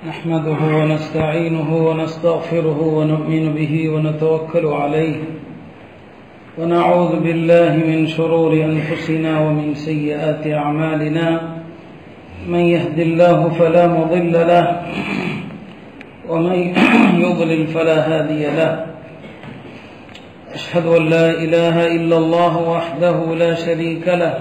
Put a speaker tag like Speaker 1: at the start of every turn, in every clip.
Speaker 1: نحمده ونستعينه ونستغفره ونؤمن به ونتوكل عليه ونعوذ بالله من شرور أنفسنا ومن سيئات أعمالنا من يهد الله فلا مضل له ومن يضلل فلا هادي له أشهد أن لا إله إلا الله وحده لا شريك له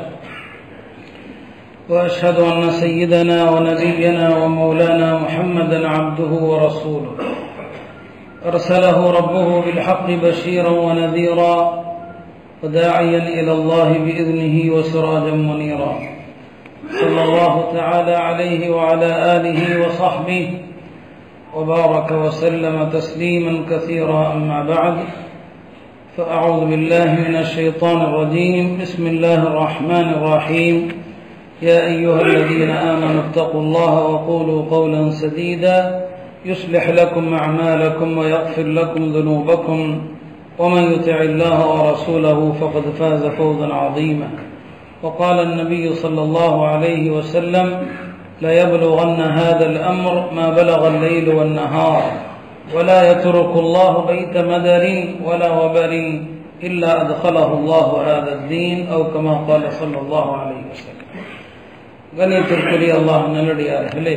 Speaker 1: واشهد ان سيدنا ونبينا ومولانا محمدا عبده ورسوله ارسله ربه بالحق بشيرا ونذيرا وداعيا الى الله باذنه وسراجا منيرا صلى الله تعالى عليه وعلى اله وصحبه وبارك وسلم تسليما كثيرا اما بعد فاعوذ بالله من الشيطان الرجيم بسم الله الرحمن الرحيم يا أيها الذين آمنوا اتقوا الله وقولوا قولا سديدا يصلح لكم أعمالكم ويغفر لكم ذنوبكم ومن يطع الله ورسوله فقد فاز فوزا عظيما وقال النبي صلى الله عليه وسلم ليبلغن هذا الأمر ما بلغ الليل والنهار ولا يترك الله بيت مدر ولا وبر إلا أدخله الله هذا الدين أو كما قال صلى الله عليه وسلم கண்ணியத்திற்குரிய அல்லாஹ் நல்லடியார்களே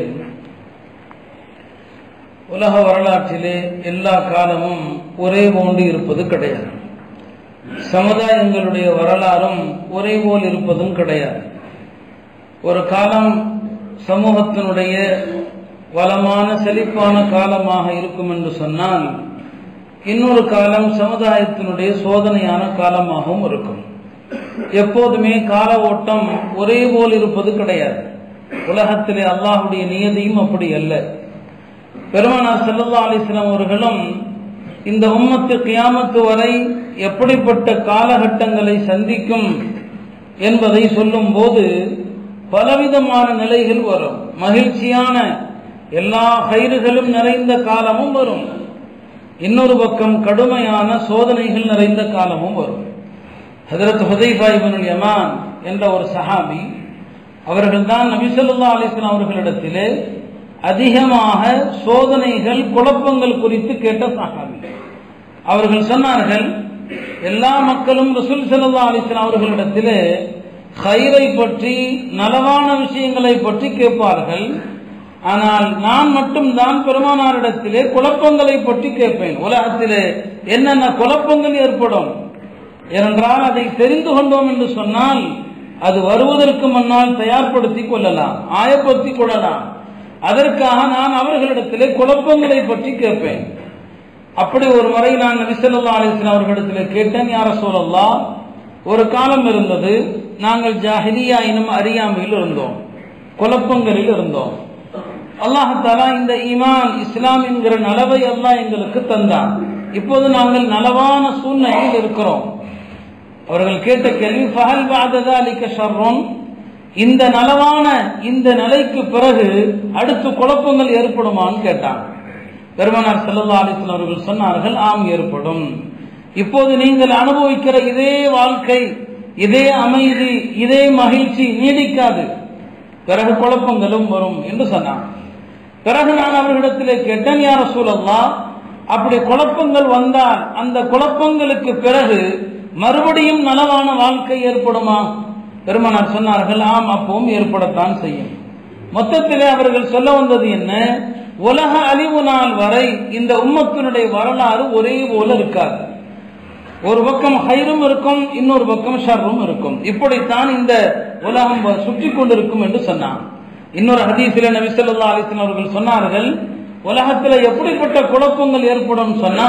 Speaker 1: உலக வரலாற்றிலே எல்லா காலமும் ஒரே போன்று இருப்பது கிடையாது சமுதாயங்களுடைய வரலாறும் ஒரே போல் இருப்பதும் கிடையாது ஒரு காலம் சமூகத்தினுடைய வளமான செழிப்பான காலமாக இருக்கும் என்று சொன்னால் இன்னொரு காலம் சமுதாயத்தினுடைய சோதனையான காலமாகவும் இருக்கும் எப்போதுமே கால ஓட்டம் ஒரே போல் இருப்பது கிடையாது உலகத்திலே அல்லாஹுடைய நியதியும் அப்படி அல்ல பெருமானார் செல்லல்லா அலிஸ்லாம் அவர்களும் இந்த உம்மத்து கியாமத்து வரை எப்படிப்பட்ட காலகட்டங்களை சந்திக்கும் என்பதை சொல்லும் போது பலவிதமான நிலைகள் வரும் மகிழ்ச்சியான எல்லா கயிறுகளும் நிறைந்த காலமும் வரும் இன்னொரு பக்கம் கடுமையான சோதனைகள் நிறைந்த காலமும் வரும் ஹதரத் ஹுதைஃபா இபனுல் யமான் என்ற ஒரு சஹாபி அவர்கள் தான் நபிசல்லா அலிஸ்லாம் அவர்களிடத்திலே அதிகமாக சோதனைகள் குழப்பங்கள் குறித்து கேட்ட சஹாபி அவர்கள் சொன்னார்கள் எல்லா மக்களும் ரசூல் சல்லா அலிஸ்லாம் அவர்களிடத்திலே ஹைரை பற்றி நலவான விஷயங்களை பற்றி கேட்பார்கள் ஆனால் நான் மட்டும்தான் பெருமானாரிடத்திலே குழப்பங்களை பற்றி கேட்பேன் உலகத்திலே என்னென்ன குழப்பங்கள் ஏற்படும் ஏனென்றால் அதை தெரிந்து கொண்டோம் என்று சொன்னால் அது வருவதற்கு முன்னால் தயார்படுத்தி கொள்ளலாம் ஆயப்படுத்தி கொள்ளலாம் அதற்காக நான் அவர்களிடத்திலே குழப்பங்களை பற்றி கேட்பேன் அப்படி ஒரு முறை நான் நபிசல்லா அலிஸ்லாம் அவர்களிடத்தில் கேட்டேன் யார சொல்லல்லா ஒரு காலம் இருந்தது நாங்கள் ஜாஹிலியா இனம் அறியாமையில் இருந்தோம் குழப்பங்களில் இருந்தோம் அல்லாஹாலா இந்த ஈமான் இஸ்லாம் என்கிற நலவை அல்லாஹ் எங்களுக்கு தந்தான் இப்போது நாங்கள் நலவான சூழ்நிலையில் இருக்கிறோம் அவர்கள் கேட்ட கேள்வி ஃபஹல் பாததாலிக்க ஷர்ரோன் இந்த நலவான இந்த நிலைக்கு பிறகு அடுத்து குழப்பங்கள் ஏற்படுமான்னு கேட்டான் பெருமனார் செல்லல்லா அலிஸ்லாம் அவர்கள் சொன்னார்கள் ஆம் ஏற்படும் இப்போது நீங்கள் அனுபவிக்கிற இதே வாழ்க்கை இதே அமைதி இதே மகிழ்ச்சி நீடிக்காது பிறகு குழப்பங்களும் வரும் என்று சொன்னான் பிறகு நான் அவர்களிடத்திலே கேட்டேன் யார சூழல்லா அப்படி குழப்பங்கள் வந்தால் அந்த குழப்பங்களுக்கு பிறகு மறுபடியும் நலவான வாழ்க்கை ஏற்படுமா பெருமனார் சொன்னார்கள் ஆம் அப்பவும் ஏற்படத்தான் செய்யும் மொத்தத்திலே அவர்கள் சொல்ல வந்தது என்ன உலக அழிவு நாள் வரை இந்த உம்மத்தினுடைய வரலாறு ஒரே போல இருக்காது ஒரு பக்கம் ஹைரும் இருக்கும் இன்னொரு பக்கம் ஷர்ரும் இருக்கும் இப்படித்தான் இந்த உலகம் சுற்றி கொண்டிருக்கும் என்று சொன்னான் இன்னொரு ஹதீசில நபி சொல்லா அலிஸ்லாம் அவர்கள் சொன்னார்கள் உலகத்துல எப்படிப்பட்ட குழப்பங்கள் ஏற்படும் சொன்னா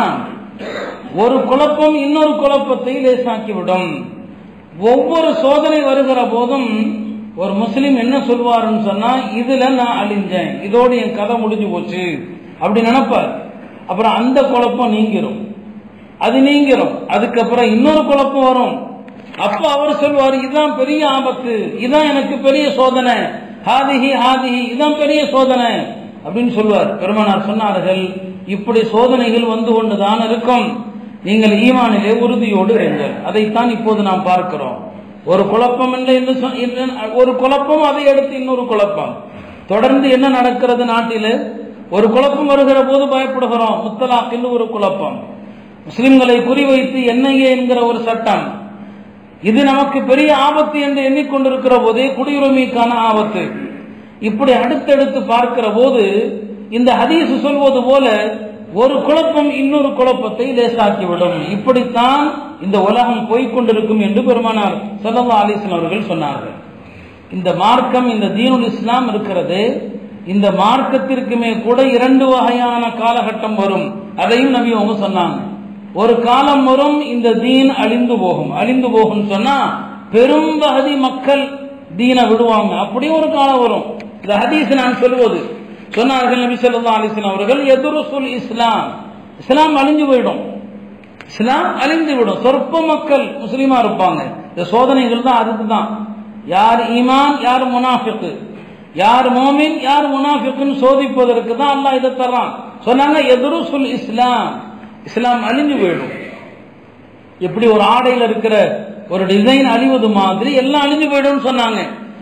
Speaker 1: ஒரு குழப்பம் இன்னொரு குழப்பத்தை லேசாக்கிவிடும் ஒவ்வொரு சோதனை வருகிற போதும் ஒரு முஸ்லீம் என்ன சொல்வாருன்னு சொன்னா இதுல நான் அழிஞ்சேன் இதோடு என் கதை முடிஞ்சு போச்சு அப்படி நினைப்பார் அப்புறம் அந்த குழப்பம் நீங்கிரும் அது நீங்கிரும் அதுக்கப்புறம் இன்னொரு குழப்பம் வரும் அப்ப அவர் சொல்வார் இதுதான் பெரிய ஆபத்து இதுதான் எனக்கு பெரிய சோதனை ஹாதிஹி ஹாதிஹி இதுதான் பெரிய சோதனை அப்படின்னு சொல்வார் பெருமானார் சொன்னார்கள் இப்படி சோதனைகள் வந்து கொண்டுதான் இருக்கும் நீங்கள் ஈமானிலே உறுதியோடு இருங்கள் அதைத்தான் இப்போது நாம் பார்க்கிறோம் ஒரு குழப்பம் இல்லை என்று சொ- இல்லை- ஒரு குழப்பம் அதை அடுத்து இன்னொரு குழப்பம் தொடர்ந்து என்ன நடக்கிறது நாட்டில் ஒரு குழப்பம் வருகிற போது பயப்படுகிறோம் முத்தலாக் ஒரு குழப்பம் முஸ்லிம்களை குறிவைத்து என்ஐஏ என்கிற ஒரு சட்டம் இது நமக்கு பெரிய ஆபத்து என்று எண்ணிக்கொண்டிருக்கிற போதே குடியுரிமைக்கான ஆபத்து இப்படி அடுத்தடுத்து பார்க்கிற போது இந்த ஹதீஸ் சொல்வது போல ஒரு குழப்பம் இன்னொரு குழப்பத்தை லேசாக்கிவிடும் இப்படித்தான் இந்த உலகம் போய்கொண்டிருக்கும் என்று பெருமானார் சல்லா அலிஸ்லாம் அவர்கள் சொன்னார்கள் இந்த மார்க்கம் இந்த தீனுல் இஸ்லாம் இருக்கிறது இந்த மார்க்கத்திற்குமே கூட இரண்டு வகையான காலகட்டம் வரும் அதையும் நபி அவங்க சொன்னாங்க ஒரு காலம் வரும் இந்த தீன் அழிந்து போகும் அழிந்து போகும் சொன்னா பெரும் பகுதி மக்கள் தீனை விடுவாங்க அப்படியும் ஒரு காலம் வரும் இந்த ஹதீஸ் நான் சொல்வது சொன்னார்கள் நபி சொல்லா அலிஸ்லாம் அவர்கள் எதுருசுல் இஸ்லாம் இஸ்லாம் அழிஞ்சு போயிடும் இஸ்லாம் அழிந்து விடும் சொற்ப மக்கள் முஸ்லீமா இருப்பாங்க இந்த சோதனைகள் தான் அதுக்கு தான் யார் ஈமான் யார் முனாஃபிக்கு யார் மோமின் யார் முனாஃபிக்குன்னு சோதிப்பதற்கு தான் அல்லாஹ் இதை தர்றான் சொன்னாங்க எதுருசுல் இஸ்லாம் இஸ்லாம் அழிஞ்சு போயிடும் எப்படி ஒரு ஆடையில் இருக்கிற ஒரு டிசைன் அழிவது மாதிரி எல்லாம் அழிஞ்சு போயிடும் சொன்னாங்க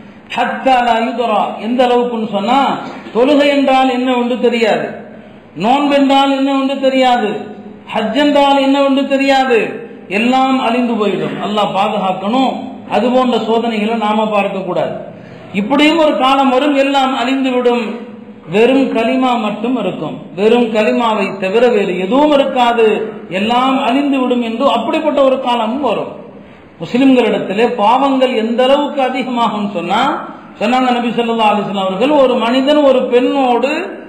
Speaker 1: எந்த அளவுக்குன்னு சொன்னா தொழுகை என்றால் என்ன ஒன்று தெரியாது நோன்பு என்றால் என்ன ஒன்று தெரியாது ஹஜ் என்றால் என்ன ஒன்று தெரியாது எல்லாம் அழிந்து போயிடும் அல்லாஹ் பாதுகாக்கணும் அது போன்ற சோதனைகளை நாம பார்க்க கூடாது இப்படியும் ஒரு காலம் வரும் எல்லாம் அழிந்து விடும் வெறும் களிமா மட்டும் இருக்கும் வெறும் களிமாவை தவிர வேறு எதுவும் இருக்காது எல்லாம் அழிந்து விடும் என்று அப்படிப்பட்ட ஒரு காலமும் வரும் முஸ்லிம்களிடத்திலே பாவங்கள் எந்த அளவுக்கு அதிகமாகும் சொன்னா சொன்னாங்க நபி சொல்லா அலிஸ்லாம் அவர்கள் ஒரு மனிதன் ஒரு பெண்ணோடு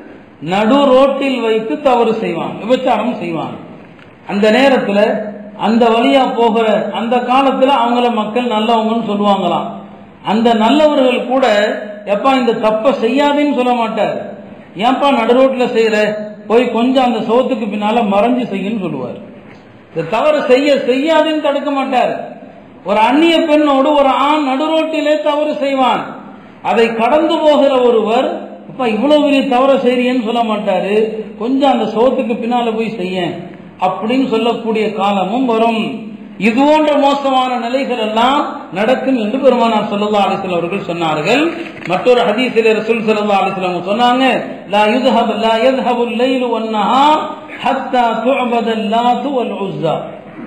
Speaker 1: நடு ரோட்டில் வைத்து தவறு செய்வான் விபச்சாரம் செய்வான் அந்த நேரத்துல அந்த வழியா போகிற அந்த காலத்துல அவங்கள மக்கள் நல்லவங்கன்னு சொல்லுவாங்களாம் அந்த நல்லவர்கள் கூட எப்பா இந்த தப்ப செய்யாதேன்னு சொல்ல மாட்டார் ஏன்பா நடு ரோட்ல செய்யற போய் கொஞ்சம் அந்த சோத்துக்கு பின்னால மறைஞ்சு செய்யுன்னு சொல்லுவார் இந்த தவறு செய்ய செய்யாதுன்னு தடுக்க மாட்டார் ஒரு அந்நிய பெண்ணோடு ஒரு ஆண் நடு ரோட்டிலே தவறு செய்வான் அதை கடந்து போகிற ஒருவர் இப்ப இவ்வளவு பெரிய தவற செய்றீன்னு சொல்ல மாட்டாரு கொஞ்சம் அந்த சோத்துக்கு பின்னால போய் செய்ய அப்படின்னு சொல்லக்கூடிய காலமும் வரும் இது போன்ற மோசமான நிலைகள் எல்லாம் நடக்கும் என்று பெருமானார் சல்லா அலிஸ்லாம் அவர்கள் சொன்னார்கள் மற்றொரு ஹதீஸில் ரசூல் சல்லா அலிஸ்லாம் சொன்னாங்க லா யுத்ஹப் லா யذهب الليل والنهار حتى تعبد اللات والعزى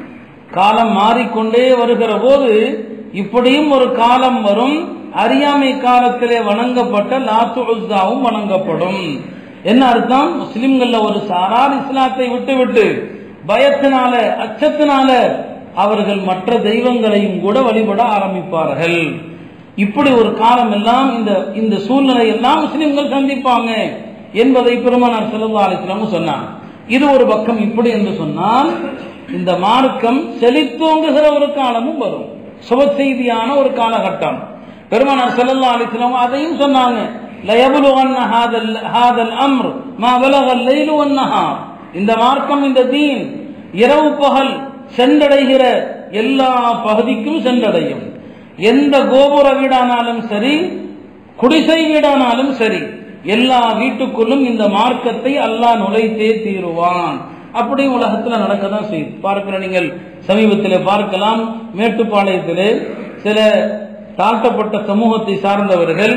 Speaker 1: காலம் மாறிக்கொண்டே வருகிற போது இப்படியும் ஒரு காலம் வரும் அறியாமை காலத்திலே வணங்கப்பட்ட லாத்து உஸ்தாவும் வணங்கப்படும் என்ன அர்த்தம் முஸ்லிம்கள்ல ஒரு சாரார் இஸ்லாத்தை விட்டு விட்டு பயத்தினால அச்சத்தினால அவர்கள் மற்ற தெய்வங்களையும் கூட வழிபட ஆரம்பிப்பார்கள் இப்படி ஒரு காலம் எல்லாம் இந்த இந்த சூழ்நிலை எல்லாம் முஸ்லிம்கள் சந்திப்பாங்க என்பதை பெருமானார் செல்லா அலிஸ்லாமும் சொன்னாங்க இது ஒரு பக்கம் இப்படி என்று சொன்னால் இந்த மார்க்கம் செழித்தோங்குகிற ஒரு காலமும் வரும் சுப செய்தியான ஒரு காலகட்டம் பெருமானார் செல்லல்லா அலிஸ்லாம் அதையும் சொன்னாங்க லயபுலுவன்ன ஹாதல் ஹாதல் அம்ர் மா வலகல் லைலு வன்னஹா இந்த மார்க்கம் இந்த தீன் இரவு பகல் சென்றடைகிற எல்லா பகுதிக்கும் சென்றடையும் எந்த கோபுர வீடானாலும் சரி குடிசை வீடானாலும் சரி எல்லா வீட்டுக்குள்ளும் இந்த மார்க்கத்தை அல்லாஹ் நுழைத்தே தீருவான் அப்படி உலகத்துல நடக்க தான் செய்யுது பார்க்கிற நீங்கள் சமீபத்தில் பார்க்கலாம் மேட்டுப்பாளையத்திலே சில தாழ்த்தப்பட்ட சமூகத்தை சார்ந்தவர்கள்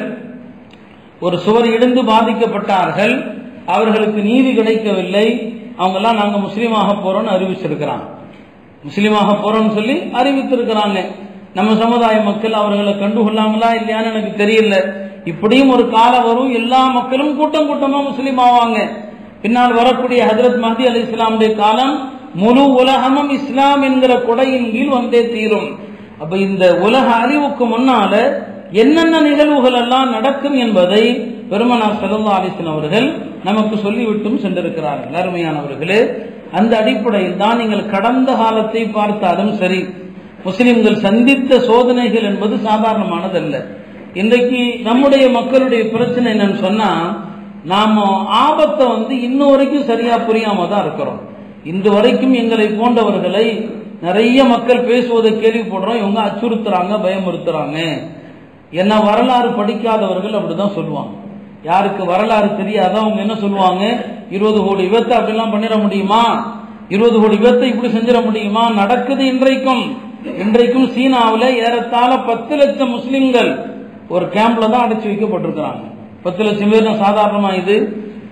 Speaker 1: ஒரு சுவர் இடிந்து பாதிக்கப்பட்டார்கள் அவர்களுக்கு நீதி கிடைக்கவில்லை அவங்கெல்லாம் நாங்க முஸ்லீமாக போறோம்னு அறிவிச்சிருக்கிறாங்க முஸ்லீமாக போறோம்னு சொல்லி அறிவித்திருக்கிறாங்க நம்ம சமுதாய மக்கள் அவர்களை கண்டுகொள்ளாங்களா இல்லையான்னு எனக்கு தெரியல இப்படியும் ஒரு காலம் வரும் எல்லா மக்களும் கூட்டம் கூட்டமா முஸ்லீம் ஆவாங்க பின்னால் வரக்கூடிய ஹஜரத் மஹதி அலி இஸ்லாமுடைய காலம் முழு உலகமும் இஸ்லாம் என்கிற கொடையின் கீழ் வந்தே தீரும் அப்ப இந்த உலக அறிவுக்கு முன்னால என்னென்ன நிகழ்வுகள் எல்லாம் நடக்கும் என்பதை பெருமனார் சல்லா அலிஸ்லாம் அவர்கள் நமக்கு சொல்லிவிட்டும் சென்றிருக்கிறார்கள் அருமையானவர்களே அந்த அடிப்படையில் தான் நீங்கள் கடந்த காலத்தை பார்த்தாலும் சரி முஸ்லிம்கள் சந்தித்த சோதனைகள் என்பது சாதாரணமானதல்ல இன்றைக்கு நம்முடைய மக்களுடைய பிரச்சனை என்னன்னு சொன்னா நாம ஆபத்தை வந்து இன்ன வரைக்கும் சரியா புரியாம தான் இருக்கிறோம் இன்று வரைக்கும் எங்களை போன்றவர்களை நிறைய மக்கள் பேசுவதை கேள்விப்படுறோம் இவங்க அச்சுறுத்துறாங்க பயமுறுத்துறாங்க என்ன வரலாறு படிக்காதவர்கள் அப்படிதான் சொல்லுவாங்க யாருக்கு வரலாறு தெரியாத அவங்க என்ன சொல்லுவாங்க இருபது கோடி விபத்தை அப்படிலாம் பண்ணிட முடியுமா இருபது கோடி விபத்தை இப்படி செஞ்சிட முடியுமா நடக்குது இன்றைக்கும் இன்றைக்கும் சீனாவில் ஏறத்தாழ பத்து லட்சம் முஸ்லிம்கள் ஒரு கேம்ப்ல தான் அடைச்சு வைக்கப்பட்டிருக்கிறாங்க பத்து லட்சம் பேர் சாதாரணமா இது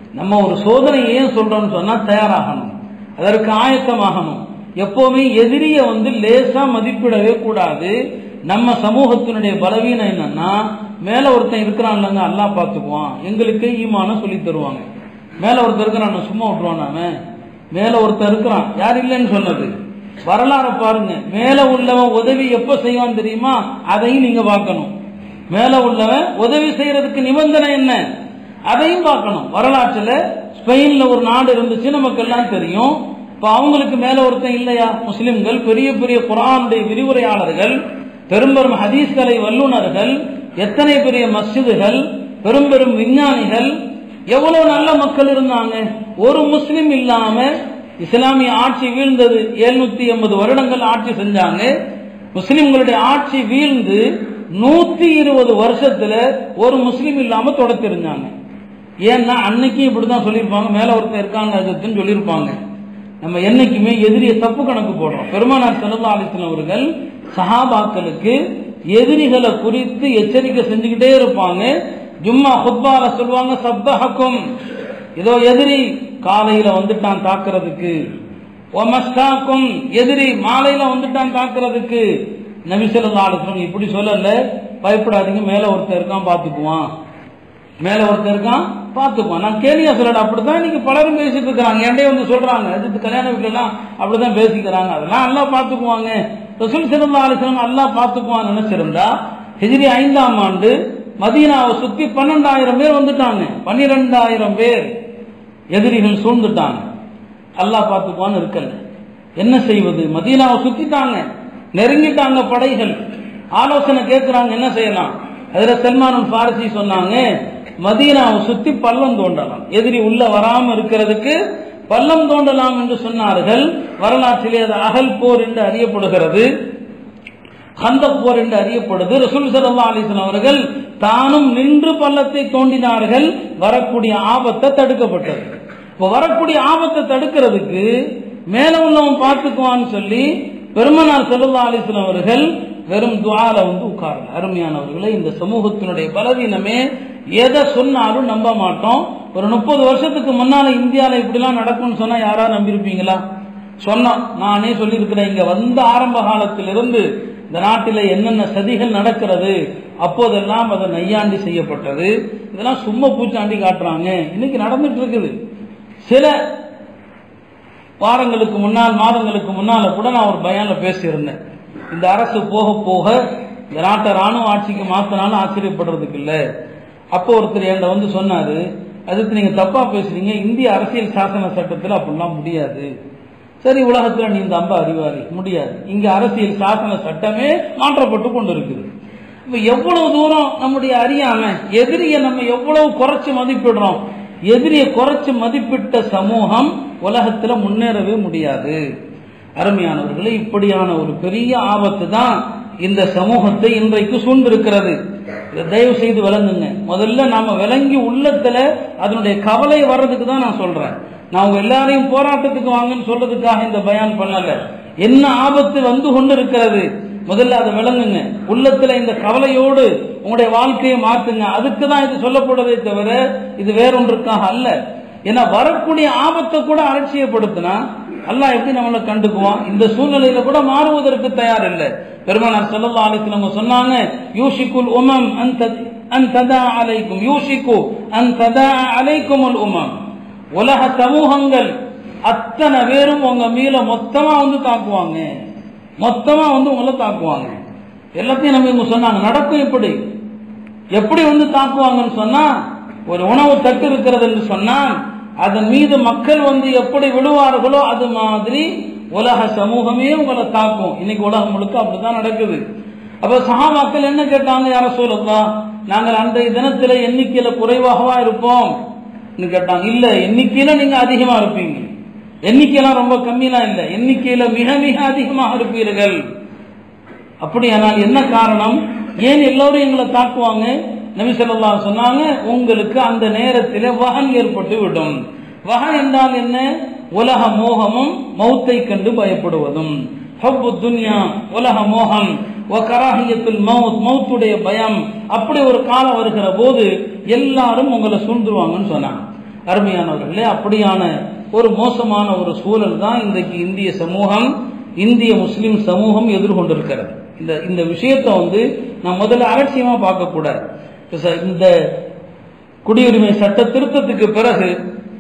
Speaker 1: நம்ம ஒரு சோதனை ஏன் சொல்றோம்னு சொன்னா தயாராகணும் அதற்கு ஆயத்தமாகணும் எப்பவுமே எதிரிய வந்து லேசா மதிப்பிடவே கூடாது நம்ம சமூகத்தினுடைய பலவீனம் என்னன்னா மேல ஒருத்தன் இருக்கிறான்லங்க அல்லாஹ் பார்த்துக்குவான் எங்களுக்கு ஈமான சொல்லி தருவாங்க மேல ஒருத்தர் இருக்கிறான் சும்மா விட்டுருவான் நாம மேல ஒருத்தன் இருக்கிறான் யார் இல்லைன்னு சொன்னது வரலாறு பாருங்க மேல உள்ளவன் உதவி எப்ப செய்வான் தெரியுமா அதையும் நீங்க பார்க்கணும் மேல உள்ளவன் உதவி செய்யறதுக்கு நிபந்தனை என்ன அதையும் பார்க்கணும் வரலாற்றுல ஸ்பெயின்ல ஒரு நாடு இருந்துச்சு நமக்கு எல்லாம் தெரியும் இப்ப அவங்களுக்கு மேல ஒருத்தன் இல்லையா முஸ்லிம்கள் பெரிய பெரிய குரானுடைய விரிவுரையாளர்கள் பெரும் பெரும் ஹதீஸ்களை வல்லுநர்கள் எத்தனை பெரிய மஸ்ஜிதுகள் பெரும் பெரும் விஞ்ஞானிகள் எவ்வளவு நல்ல மக்கள் இருந்தாங்க ஒரு முஸ்லிம் இல்லாம இஸ்லாமிய ஆட்சி வீழ்ந்தது எழுநூத்தி எண்பது வருடங்கள் ஆட்சி செஞ்சாங்க முஸ்லிம்களுடைய ஆட்சி வீழ்ந்து நூத்தி இருபது வருஷத்துல ஒரு முஸ்லிம் இல்லாம தொடர்த்திருந்தாங்க ஏன்னா அன்னைக்கு இப்படிதான் சொல்லியிருப்பாங்க மேல ஒருத்தர் இருக்காங்க அதுன்னு சொல்லியிருப்பாங்க நம்ம என்னைக்குமே எதிரிய தப்பு கணக்கு போடுறோம் பெருமானார் செல்லா அலிஸ்லாம் அவர்கள் சஹாபாக்களுக்கு எதிரிகளை குறித்து எச்சரிக்கை செஞ்சுக்கிட்டே இருப்பாங்க ஜும்மா ஹுத்பால சொல்லுவாங்க சப்பஹக்கும் ஏதோ எதிரி காலையில வந்துட்டான் தாக்குறதுக்கு ஒமஸ்டாக்கும் எதிரி மாலையில வந்துட்டான் தாக்குறதுக்கு நபிசல்லா அலிஸ்லாம் இப்படி சொல்லல பயப்படாதீங்க மேல ஒருத்தர் இருக்கான் பாத்துக்குவான் மேல ஒருத்தர் இருக்கான் பாத்துக்குவான் நான் கேலியா சொல்லல அப்படிதான் இன்னைக்கு பலரும் பேசிட்டு இருக்கிறாங்க என்கிட்ட வந்து சொல்றாங்க எதிர்த்து கல்யாண வீட்டுல எல்லாம் அப்படிதான் பேசிக்கிறாங்க அதெல்லாம் அல்லா பாத்துக்குவாங்க ரசூல் சிறந்தா அலிஸ்லாம் அல்லா பாத்துக்குவான் நினைச்சிருந்தா ஹிஜ்ரி ஐந்தாம் ஆண்டு மதீனாவை சுத்தி பன்னெண்டாயிரம் பேர் வந்துட்டாங்க பன்னிரெண்டாயிரம் பேர் எதிரிகள் சூழ்ந்துட்டாங்க அல்லாஹ் பார்த்துக்குவான்னு இருக்கல என்ன செய்வது மதீனாவை சுத்திட்டாங்க நெருங்கிட்டாங்க படைகள் ஆலோசனை கேட்கிறாங்க என்ன செய்யலாம் அதுல சல்மான் பாரசி சொன்னாங்க மதீனாவை சுத்தி பள்ளம் தோண்டலாம் எதிரி உள்ள வராம இருக்கிறதுக்கு பள்ளம் தோண்டலாம் என்று சொன்னார்கள் வரலாற்றிலே அது அகல் போர் என்று அறியப்படுகிறது ஹந்தக் போர் என்று அறியப்படுது ரசூல் சல்லா அலிஸ்லாம் அவர்கள் தானும் நின்று பள்ளத்தை தோண்டினார்கள் வரக்கூடிய ஆபத்தை தடுக்கப்பட்டது இப்போ வரக்கூடிய ஆபத்தை தடுக்கிறதுக்கு மேல உள்ளவன் பார்த்துக்குவான்னு சொல்லி பெருமனார் செல்லா அலிஸ்லாம் அவர்கள் வெறும் துவால வந்து உட்காரல அருமையானவர்களே இந்த சமூகத்தினுடைய பலவீனமே எதை சொன்னாலும் நம்ப மாட்டோம் ஒரு முப்பது வருஷத்துக்கு முன்னால இந்தியாவில் இப்படிலாம் நடக்கும்னு சொன்னா யாரா நம்பியிருப்பீங்களா சொன்னோம் நானே சொல்லியிருக்கிறேன் இங்க வந்த ஆரம்ப காலத்திலிருந்து இந்த நாட்டில் என்னென்ன சதிகள் நடக்கிறது அப்போதெல்லாம் அதை நையாண்டி செய்யப்பட்டது இதெல்லாம் சும்மா பூச்சாண்டி காட்டுறாங்க இன்னைக்கு நடந்துட்டு இருக்குது சில வாரங்களுக்கு முன்னால் மாதங்களுக்கு முன்னால கூட நான் ஒரு பயான்ல பேசியிருந்தேன் இந்த அரசு போக போக இந்த நாட்டை ராணுவ ஆட்சிக்கு மாத்தினாலும் ஆச்சரியப்படுறதுக்கு இல்ல அப்போ ஒருத்தர் என்கிட்ட வந்து சொன்னாரு அதுக்கு நீங்க தப்பா பேசுறீங்க இந்திய அரசியல் சாசன சட்டத்தில் அப்படிலாம் முடியாது சரி உலகத்துல நீ இந்த அம்பா அறிவாளி முடியாது இங்க அரசியல் சாசன சட்டமே மாற்றப்பட்டு கொண்டு இருக்குது இப்ப எவ்வளவு தூரம் நம்முடைய அறியாம எதிரிய நம்ம எவ்வளவு குறைச்சு மதிப்பிடுறோம் எதிரியை குறைச்சு மதிப்பிட்ட சமூகம் உலகத்துல முன்னேறவே முடியாது அருமையானவர்களே இப்படியான ஒரு பெரிய ஆபத்து தான் இந்த சமூகத்தை இன்றைக்கு சூழ்ந்திருக்கிறது இதை தயவு செய்து விளங்குங்க முதல்ல நாம விளங்கி உள்ளத்துல அதனுடைய கவலை வர்றதுக்கு தான் நான் சொல்றேன் நான் உங்க எல்லாரையும் போராட்டத்துக்கு வாங்கன்னு சொல்றதுக்காக இந்த பயான் பண்ணல என்ன ஆபத்து வந்து கொண்டு இருக்கிறது முதல்ல அதை விளங்குங்க உள்ளத்துல இந்த கவலையோடு உங்களுடைய வாழ்க்கையை மாத்துங்க அதுக்கு தான் இது சொல்லப்படுவதே தவிர இது வேறொன்றுக்காக அல்ல ஏன்னா வரக்கூடிய ஆபத்தை கூட அலட்சியப்படுத்தினா அல்லாஹ் எப்படி நம்மளை கண்டுக்குவான் இந்த சூழ்நிலையில கூட மாறுவதற்கு தயார் இல்லை பெருமானார் ஸல்லல்லாஹு அலைஹி வஸல்லம் சொன்னாங்க யூஷிக்குல் உமம் அன் தத்- அன் ததா அலைக்கும் யூஷிக்கு அன் ததா அலைக்குமுல் உமம் உலக சமூகங்கள் அத்தனை பேரும் உங்க மீல மொத்தமா வந்து தாக்குவாங்க மொத்தமா வந்து உங்களை தாக்குவாங்க எல்லாத்தையும் நம்ம இவங்க சொன்னாங்க நடக்கும் எப்படி எப்படி வந்து தாக்குவாங்கன்னு சொன்னா ஒரு உணவு தட்டு இருக்கிறது என்று சொன்னால் அதன் மீது மக்கள் வந்து எப்படி விழுவார்களோ அது மாதிரி உலக சமூகமே உங்களை தாக்கும் இன்னைக்கு உலகம் முழுக்க அப்படித்தான் நடக்குது அப்ப சஹாபாக்கள் என்ன கேட்டாங்க யார சொல்லலாம் நாங்கள் அன்றைய தினத்துல எண்ணிக்கையில குறைவாகவா இருப்போம் கேட்டாங்க இல்ல எண்ணிக்கையில நீங்க அதிகமா இருப்பீங்க எண்ணிக்கையெல்லாம் ரொம்ப கம்மியெல்லாம் இல்ல எண்ணிக்கையில மிக மிக அதிகமாக இருப்பீர்கள் அப்படியானால் என்ன காரணம் ஏன் எல்லோரும் எங்களை தாக்குவாங்க நபி ஸல்லல்லாஹு அலைஹி சொன்னாங்க உங்களுக்கு அந்த நேரத்தில் வகன் ஏற்பட்டு விடும் வகன் என்றால் என்ன உலக மோகமும் மௌத்தை கண்டு பயப்படுவதும் ஹப்பு துன்யா உலக மோகம் கராகியத்தில் மவுத் மௌத்துடைய பயம் அப்படி ஒரு காலம் வருகிற போது எல்லாரும் உங்களை சூழ்ந்துருவாங்கன்னு சொன்னாங்க அருமையானவர்களே அப்படியான ஒரு மோசமான ஒரு சூழல் தான் இன்றைக்கு இந்திய சமூகம் இந்திய முஸ்லிம் சமூகம் எதிர்கொண்டிருக்கிறது இந்த இந்த விஷயத்தை வந்து நான் முதல்ல அலட்சியமா பார்க்க கூடாது இந்த குடியுரிமை சட்ட திருத்தத்துக்கு பிறகு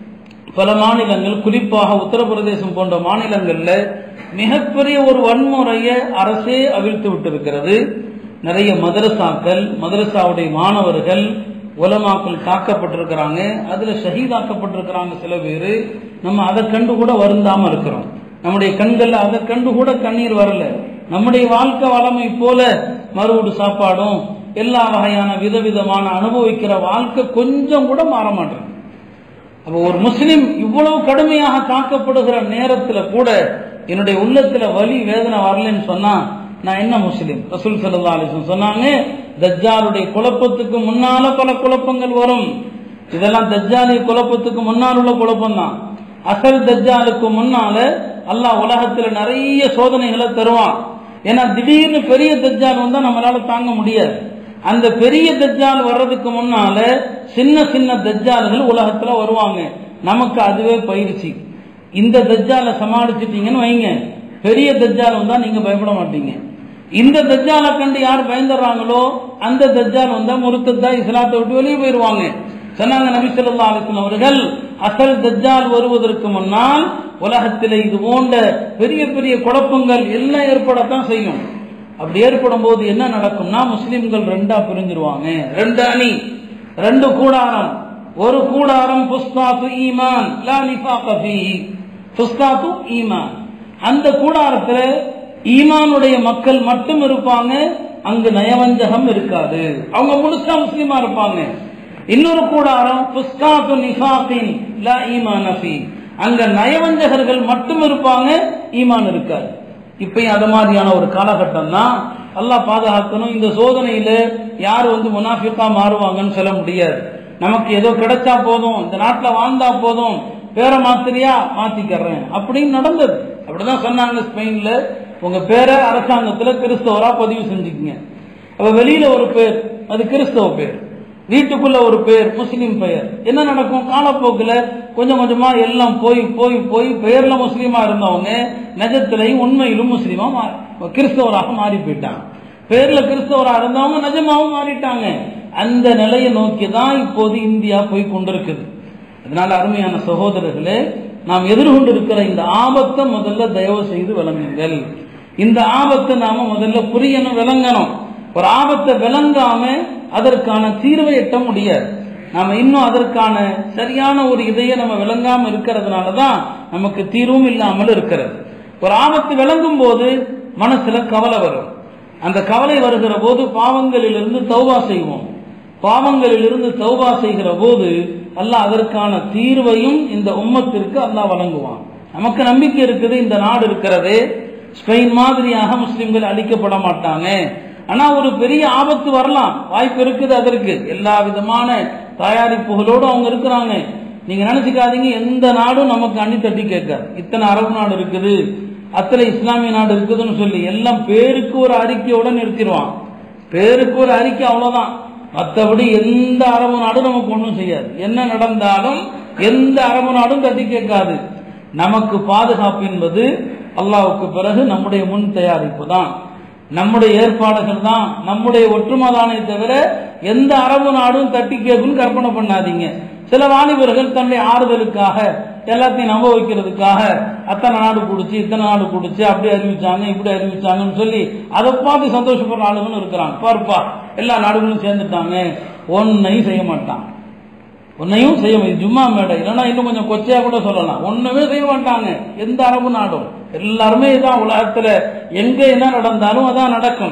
Speaker 1: பல மாநிலங்கள் குறிப்பாக உத்தரப்பிரதேசம் போன்ற மாநிலங்கள்ல மிகப்பெரிய ஒரு வன்முறையை அரசே அவிழ்த்து விட்டிருக்கிறது நிறைய மதரசாக்கள் மதரசாவுடைய மாணவர்கள் உலமாக்கள் தாக்கப்பட்டிருக்கிறாங்க அதுல ஷஹீதாக்கப்பட்டிருக்கிறாங்க சில பேர் நம்ம அதை கண்டு கூட வருந்தாம இருக்கிறோம் நம்முடைய கண்கள்ல அதை கண்டு கூட கண்ணீர் வரல நம்முடைய வாழ்க்கை வளமை போல மறுவீடு சாப்பாடும் எல்லா வகையான விதவிதமான அனுபவிக்கிற வாழ்க்கை கொஞ்சம் கூட மாற மாட்டேன் அப்ப ஒரு முஸ்லிம் இவ்வளவு கடுமையாக தாக்கப்படுகிற நேரத்துல கூட என்னுடைய உள்ளத்துல வலி வேதனை வரலன்னு சொன்னா நான் என்ன முஸ்லிம் ரசூல் சல்லா அலிஸ்லம் சொன்னாங்க தஜ்ஜாலுடைய குழப்பத்துக்கு முன்னால பல குழப்பங்கள் வரும் இதெல்லாம் தஜ்ஜாலிய குழப்பத்துக்கு முன்னால் உள்ள குழப்பம் தான் அசல் தஜ்ஜாலுக்கு முன்னால அல்லாஹ் உலகத்துல நிறைய சோதனைகளை தருவான் ஏன்னா திடீர்னு பெரிய தஜ்ஜால் வந்தா நம்மளால தாங்க முடியாது அந்த பெரிய தஜ்ஜால் வர்றதுக்கு முன்னால சின்ன சின்ன தஜ்ஜால்கள் உலகத்துல வருவாங்க நமக்கு அதுவே பயிற்சி இந்த தஜ்ஜால சமாளிச்சிட்டீங்கன்னு வைங்க பெரிய தஜ்ஜால் வந்தா நீங்க பயப்பட மாட்டீங்க இந்த தஜ்ஜாலை கண்டு யார் பயந்துடுறாங்களோ அந்த தஜ்ஜால் வந்தா முருத்தத்தா இஸ்லாத்தை விட்டு வெளியே போயிருவாங்க சொன்னாங்க நபி சொல்லா அலிஸ்லாம் அவர்கள் அசல் தஜ்ஜால் வருவதற்கு முன்னால் உலகத்தில் இது போன்ற பெரிய பெரிய குழப்பங்கள் எல்லாம் ஏற்படத்தான் செய்யும் அப்படி ஏற்படும் போது என்ன நடக்கும்னா முஸ்லிம்கள் ரெண்டா பிரிஞ்சிருவாங்க ரெண்டு அணி ரெண்டு கூடாரம் ஒரு கூடாரம் புஸ்தாத்து ஈமான் லா நிஃபாக ஃபீஹி புஸ்தாத்து ஈமான் அந்த கூடாரத்துல ஈமானுடைய மக்கள் மட்டும் இருப்பாங்க அங்கு நயவஞ்சகம் இருக்காது அவங்க முழுசா முஸ்லிமா இருப்பாங்க இன்னொரு கூடாரம் புஸ்தாத்து நிஃபாத்தின் லா ஈமான் ஃபீ அங்க நயவஞ்சகர்கள் மட்டும் இருப்பாங்க ஈமான் இருக்காது இப்பயும் அது மாதிரியான ஒரு காலகட்டம் தான் அல்லாஹ் பாதுகாக்கணும் இந்த சோதனையில யார் வந்து முனாஃபிக்கா மாறுவாங்கன்னு சொல்ல முடியாது நமக்கு ஏதோ கிடைச்சா போதும் இந்த நாட்டில் வாழ்ந்தா போதும் பேரை மாத்திரியா மாத்திக்கிறேன் அப்படின்னு நடந்தது அப்படிதான் சொன்னாங்க ஸ்பெயின்ல உங்க பேரை அரசாங்கத்துல கிறிஸ்தவரா பதிவு செஞ்சுக்கங்க அப்ப வெளியில ஒரு பேர் அது கிறிஸ்தவ பேர் வீட்டுக்குள்ள ஒரு பேர் முஸ்லீம் பெயர் என்ன நடக்கும் காலப்போக்கில் கொஞ்சம் கொஞ்சமா எல்லாம் போய் போய் போய் பெயர்ல முஸ்லீமா இருந்தவங்க நஜத்திலையும் உண்மையிலும் முஸ்லீமா மா- கிறிஸ்தவராக மாறி போயிட்டாங்க பேர்ல கிறிஸ்தவரா இருந்தவங்க நிஜமாவும் மாறிட்டாங்க அந்த நிலையை நோக்கி தான் இப்போது இந்தியா போய் கொண்டிருக்குது அதனால அருமையான சகோதரர்களே நாம் எதிர்கொண்டிருக்கிற இந்த ஆபத்தை முதல்ல தயவு செய்து விளங்குங்கள் இந்த ஆபத்தை நாம முதல்ல புரியணும் விளங்கணும் ஒரு ஆபத்தை விளங்காம அதற்கான தீர்வை எட்ட முடியாது நாம இன்னும் அதற்கான சரியான ஒரு இதையை நம்ம விளங்காம இருக்கிறதுனால தான் நமக்கு தீர்வும் இல்லாமல் இருக்கிறது ஒரு ஆபத்து விளங்கும் போது மனசுல கவலை வரும் அந்த கவலை வருகிற போது பாவங்களிலிருந்து தௌபா செய்வோம் பாவங்களிலிருந்து தௌபா செய்கிற போது அல்லாஹ் அதற்கான தீர்வையும் இந்த உம்மத்திற்கு அல்லாஹ் வழங்குவான் நமக்கு நம்பிக்கை இருக்குது இந்த நாடு இருக்கிறது ஸ்பெயின் மாதிரியாக முஸ்லிம்கள் அழிக்கப்பட மாட்டாங்க ஆனா ஒரு பெரிய ஆபத்து வரலாம் வாய்ப்பு இருக்குது அதற்கு எல்லா விதமான தயாரிப்புகளோடு அவங்க இருக்கிறாங்க நீங்க நினைச்சுக்காதீங்க எந்த நாடும் நமக்கு அண்ணி தட்டி கேட்காது இத்தனை அரபு நாடு இருக்குது அத்தனை இஸ்லாமிய நாடு இருக்குதுன்னு சொல்லி எல்லாம் பேருக்கு ஒரு அறிக்கையோட நிறுத்திடுவான் பேருக்கு ஒரு அறிக்கை அவ்வளவுதான் மற்றபடி எந்த அரபு நாடும் நமக்கு ஒன்றும் செய்யாது என்ன நடந்தாலும் எந்த அரபு நாடும் தட்டி கேட்காது நமக்கு பாதுகாப்பு என்பது அல்லாஹ்வுக்கு பிறகு நம்முடைய முன் தயாரிப்பு தான் நம்முடைய ஏற்பாடுகள் தான் நம்முடைய ஒற்றுமை தானே தவிர எந்த அரபு நாடும் தட்டி கேட்கும்னு கற்பனை பண்ணாதீங்க சில வாலிபர்கள் தன்னுடைய ஆறுதலுக்காக எல்லாத்தையும் நம்ப வைக்கிறதுக்காக அத்தனை நாடு குடிச்சு இத்தனை நாடு குடிச்சு அப்படி அறிவிச்சாங்க இப்படி அறிவிச்சாங்கன்னு சொல்லி அதை பார்த்து சந்தோஷப்படுற ஆளுங்களும் இருக்கிறாங்க பாருப்பா எல்லா நாடுகளும் சேர்ந்துட்டாங்க ஒன்னையும் செய்ய மாட்டான் ஒன்னையும் செய்ய முடியும் ஜும்மா மேடை இல்லைன்னா இன்னும் கொஞ்சம் கொச்சையா கூட சொல்லலாம் ஒண்ணுமே செய்ய மாட்டாங்க எந்த அரபு நாடும் எல்லாருமே இதான் உலகத்துல எங்க என்ன நடந்தாலும் அதான் நடக்கும்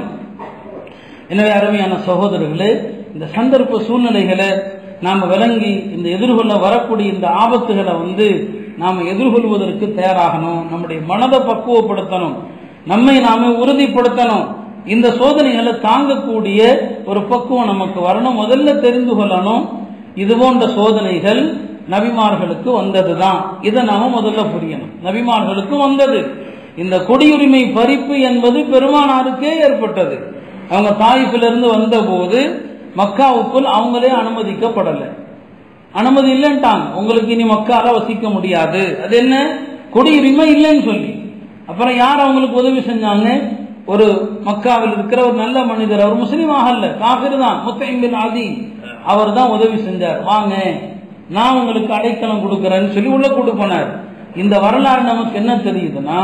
Speaker 1: எனவே அருமையான சகோதரர்களே இந்த சந்தர்ப்ப சூழ்நிலைகளை நாம விளங்கி இந்த எதிர்கொள்ள வரக்கூடிய இந்த ஆபத்துகளை வந்து நாம எதிர்கொள்வதற்கு தயாராகணும் நம்முடைய மனதை பக்குவப்படுத்தணும் நம்மை நாம உறுதிப்படுத்தணும் இந்த சோதனைகளை தாங்கக்கூடிய ஒரு பக்குவம் நமக்கு வரணும் முதல்ல தெரிந்து கொள்ளணும் இது போன்ற சோதனைகள் நபிமார்களுக்கு வந்ததுதான் இதை நாம முதல்ல புரியணும் நபிமார்களுக்கு வந்தது இந்த குடியுரிமை பறிப்பு என்பது பெருமானாருக்கே ஏற்பட்டது அவங்க தாயிஃபிலிருந்து வந்தபோது மக்காவுக்குள் அவங்களே அனுமதிக்கப்படலை அனுமதி இல்லைன்ட்டாங்க உங்களுக்கு இனி மக்கால வசிக்க முடியாது அது என்ன குடியுரிமை இல்லைன்னு சொல்லி அப்புறம் யார் அவங்களுக்கு உதவி செஞ்சாங்க ஒரு மக்காவில் இருக்கிற ஒரு நல்ல மனிதர் அவர் முஸ்லீமாக அல்ல காபிர் தான் முத்தைம்பின் ஆதி அவர் தான் உதவி செஞ்சார் வாங்க நான் உங்களுக்கு அடைக்கலம் கொடுக்கறேன்னு சொல்லி உள்ள கூட்டு போனார் இந்த வரலாறு நமக்கு என்ன தெரியுதுன்னா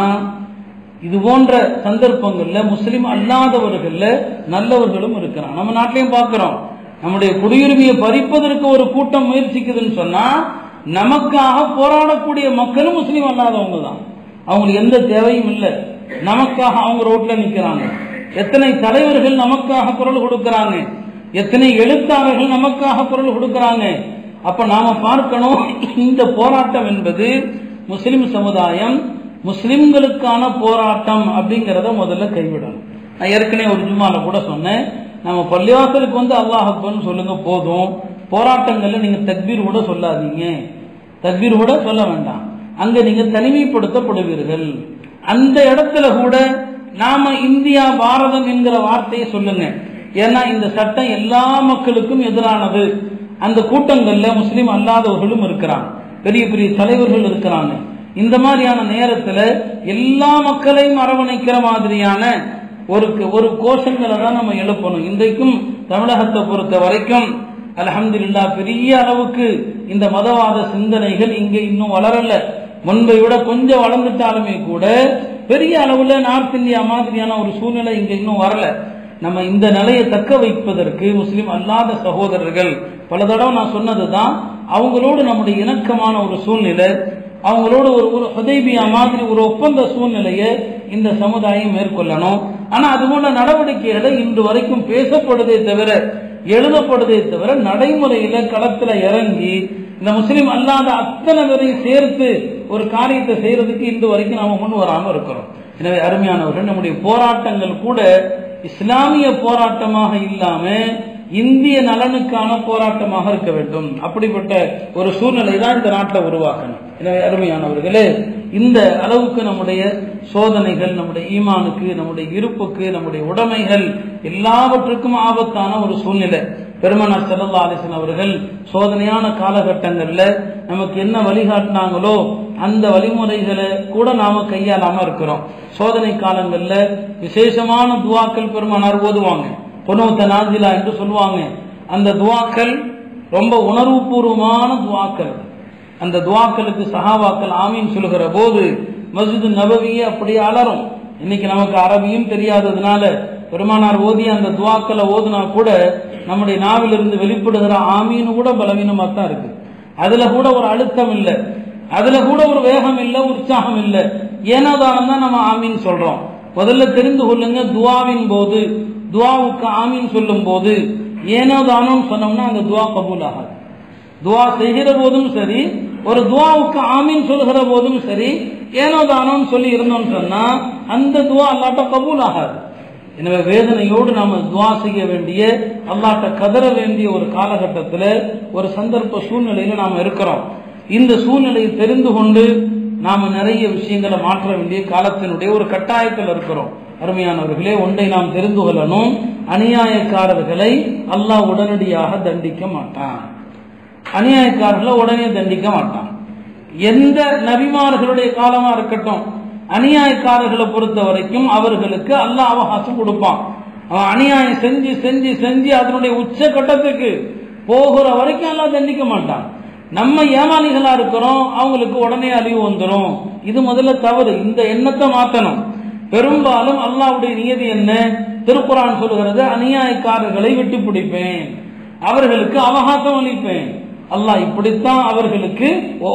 Speaker 1: இது போன்ற சந்தர்ப்பங்கள்ல முஸ்லிம் அல்லாதவர்கள்ல நல்லவர்களும் இருக்கிறான் நம்ம நாட்டிலையும் பார்க்கிறோம் நம்முடைய குடியுரிமையை பறிப்பதற்கு ஒரு கூட்டம் முயற்சிக்குதுன்னு சொன்னா நமக்காக போராடக்கூடிய மக்களும் முஸ்லீம் அல்லாதவங்க தான் அவங்களுக்கு எந்த தேவையும் இல்லை நமக்காக அவங்க ரோட்ல நிக்கிறாங்க எத்தனை தலைவர்கள் நமக்காக குரல் கொடுக்கறாங்க எத்தனை எழுத்தாளர்கள் நமக்காக குரல் கொடுக்கறாங்க அப்ப நாம பார்க்கணும் இந்த போராட்டம் என்பது முஸ்லிம் சமுதாயம் முஸ்லிம்களுக்கான போராட்டம் அப்படிங்கிறத முதல்ல கைவிடணும் நான் ஏற்கனவே ஒரு ஜும்மால கூட சொன்னேன் நம்ம பள்ளிவாசலுக்கு வந்து அல்லாஹ் அக்பர்னு சொல்லுங்க போதும் போராட்டங்கள்ல நீங்க தக்பீர் கூட சொல்லாதீங்க தக்பீர் கூட சொல்ல வேண்டாம் அங்க நீங்க தனிமைப்படுத்தப்படுவீர்கள் அந்த இடத்துல கூட நாம இந்தியா பாரதம் என்கிற வார்த்தையை சொல்லுங்க ஏன்னா இந்த சட்டம் எல்லா மக்களுக்கும் எதிரானது அந்த கூட்டங்கள்ல முஸ்லீம் அல்லாதவர்களும் இருக்கிறாங்க பெரிய பெரிய தலைவர்கள் இருக்கிறாங்க இந்த மாதிரியான நேரத்துல எல்லா மக்களையும் அரவணைக்கிற மாதிரியான ஒரு ஒரு கோஷங்களை தான் நம்ம எழுப்பணும் இன்றைக்கும் தமிழகத்தை பொறுத்த வரைக்கும் அல்ஹம்துலில்லாஹ் பெரிய அளவுக்கு இந்த மதவாத சிந்தனைகள் இங்க இன்னும் வளரல முன்பை விட கொஞ்சம் வளர்ந்துட்டாலுமே கூட பெரிய அளவுல நார்த் இந்தியா மாதிரியான ஒரு சூழ்நிலை இங்க இன்னும் வரல நம்ம இந்த நிலையை தக்க வைப்பதற்கு முஸ்லிம் அல்லாத சகோதரர்கள் பல தடவை நான் சொன்னதுதான் அவங்களோடு நம்முடைய இணக்கமான ஒரு சூழ்நிலை அவங்களோட ஒரு ஒரு ஹுதைபியா மாதிரி ஒரு ஒப்பந்த சூழ்நிலையை இந்த சமுதாயம் மேற்கொள்ளணும் ஆனா அது போல நடவடிக்கைகளை இன்று வரைக்கும் பேசப்படுதே தவிர எழுதப்படுதே தவிர நடைமுறையில களத்துல இறங்கி இந்த முஸ்லிம் அல்லாத அத்தனை பேரையும் சேர்த்து ஒரு காரியத்தை செய்யறதுக்கு இன்று வரைக்கும் நாம முன் வராம இருக்கிறோம் எனவே அருமையானவர்கள் நம்முடைய போராட்டங்கள் கூட இஸ்லாமிய போராட்டமாக இல்லாம இந்திய நலனுக்கான போராட்டமாக இருக்க வேண்டும் அப்படிப்பட்ட ஒரு சூழ்நிலை தான் இந்த நாட்டில் உருவாக்கணும் எனவே அருமையானவர்களே இந்த அளவுக்கு நம்முடைய சோதனைகள் நம்முடைய ஈமானுக்கு நம்முடைய இருப்புக்கு நம்முடைய உடைமைகள் எல்லாவற்றுக்கும் ஆபத்தான ஒரு சூழ்நிலை பெருமனார் சல்லா அலிசன் அவர்கள் சோதனையான காலகட்டங்கள்ல நமக்கு என்ன வழிகாட்டினாங்களோ அந்த வழிமுறைகளை கூட நாம கையாளாம இருக்கிறோம் சோதனை காலங்கள்ல விசேஷமான துவாக்கள் பெருமானார் ஓதுவாங்க பொனோத்த நாஞ்சிலா என்று சொல்லுவாங்க அந்த துவாக்கள் ரொம்ப உணர்வுபூர்வமான துவாக்கள் அந்த துவாக்களுக்கு சஹாபாக்கள் ஆமீன் சொல்லுகிற போது மஸ்ஜிது நபவியே அப்படியே அலறும் இன்னைக்கு நமக்கு அரபியும் தெரியாததுனால பெருமானார் ஓதி அந்த துவாக்களை ஓதுனா கூட நம்முடைய நாவிலிருந்து வெளிப்படுகிற ஆமீன் கூட பலவீனமா தான் இருக்கு அதுல கூட ஒரு அழுத்தம் இல்லை அதுல கூட ஒரு வேகம் இல்லை உற்சாகம் இல்லை ஏனோதானம் தான் நம்ம ஆமீன் சொல்றோம் முதல்ல தெரிந்து கொள்ளுங்க துவாவின் போது துவாவுக்கு ஆமீன் சொல்லும் போது ஏனோதானம் சொன்னோம்னா அந்த துவா கபூல் ஆகாது துவா செய்கிற போதும் சரி ஒரு துவாவுக்கு ஆமீன் சொல்கிற போதும் சரி ஏனோ தானோன்னு சொல்லி இருந்தோம்னு சொன்னா அந்த துவா அல்லாட்ட கபூல் ஆகாது எனவே வேதனையோடு நாம துவா செய்ய வேண்டிய அல்லாட்ட கதற வேண்டிய ஒரு காலகட்டத்தில் ஒரு சந்தர்ப்ப சூழ்நிலையில நாம் இருக்கிறோம் இந்த சூழ்நிலையை தெரிந்து கொண்டு நாம நிறைய விஷயங்களை மாற்ற வேண்டிய காலத்தினுடைய ஒரு கட்டாயத்தில் இருக்கிறோம் அருமையானவர்களே ஒன்றை நாம் தெரிந்து கொள்ளணும் அநியாயக்காரர்களை அல்லாஹ் உடனடியாக தண்டிக்க மாட்டான் அநியாயக்காரர்களை உடனே தண்டிக்க மாட்டான் எந்த நபிமார்களுடைய காலமா இருக்கட்டும் அநியாயக்காரர்களை பொறுத்த வரைக்கும் அவர்களுக்கு அல்லாஹ் அவகாசம் கொடுப்பான் அவன் அநியாயம் செஞ்சு செஞ்சு செஞ்சு அதனுடைய உச்ச கட்டத்துக்கு போகிற வரைக்கும் எல்லாம் தண்டிக்க மாட்டான் நம்ம ஏமாளிகளா இருக்கிறோம் அவங்களுக்கு உடனே அழிவு வந்துடும் இது முதல்ல தவறு இந்த எண்ணத்தை மாத்தணும் பெரும்பாலும் அல்லாவுடைய நியதி என்ன திருக்குறான் சொல்லுகிறது அநியாயக்காரர்களை விட்டு பிடிப்பேன் அவர்களுக்கு அவகாசம் அளிப்பேன் அல்லாஹ் இப்படித்தான் அவர்களுக்கு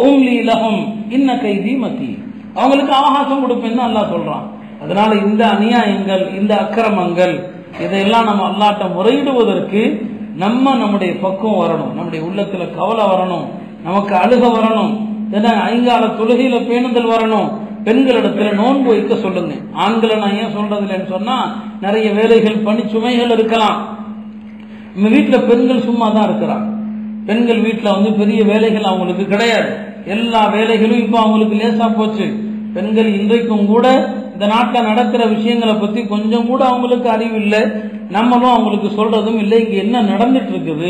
Speaker 1: இன்ன கைதி மத்தி அவங்களுக்கு அவகாசம் கொடுப்பேன்னு அல்லாஹ் சொல்றான் அதனால இந்த அநியாயங்கள் இந்த அக்கிரமங்கள் இதையெல்லாம் நம்ம அல்லாட்ட முறையிடுவதற்கு நம்ம நம்முடைய பக்குவம் வரணும் நம்முடைய உள்ளத்துல கவலை வரணும் நமக்கு அழுக வரணும் ஐங்கால தொழுகையில பேணுதல் வரணும் பெண்களிடத்துல நோன்பு வைக்க சொல்லுங்க ஆண்களை நான் ஏன் சொல்றது இல்லைன்னு சொன்னா நிறைய வேலைகள் பணிச்சுமைகள் இருக்கலாம் நம்ம வீட்டுல பெண்கள் சும்மா தான் இருக்கிறாங்க பெண்கள் வீட்டுல வந்து பெரிய வேலைகள் அவங்களுக்கு கிடையாது எல்லா வேலைகளும் இப்ப அவங்களுக்கு லேசா போச்சு பெண்கள் இன்றைக்கும் கூட இந்த நாட்டில் நடக்கிற விஷயங்களை பத்தி கொஞ்சம் கூட அவங்களுக்கு அறிவு இல்லை நம்மளும் அவங்களுக்கு சொல்றதும் இல்லை இங்க என்ன நடந்துட்டு இருக்குது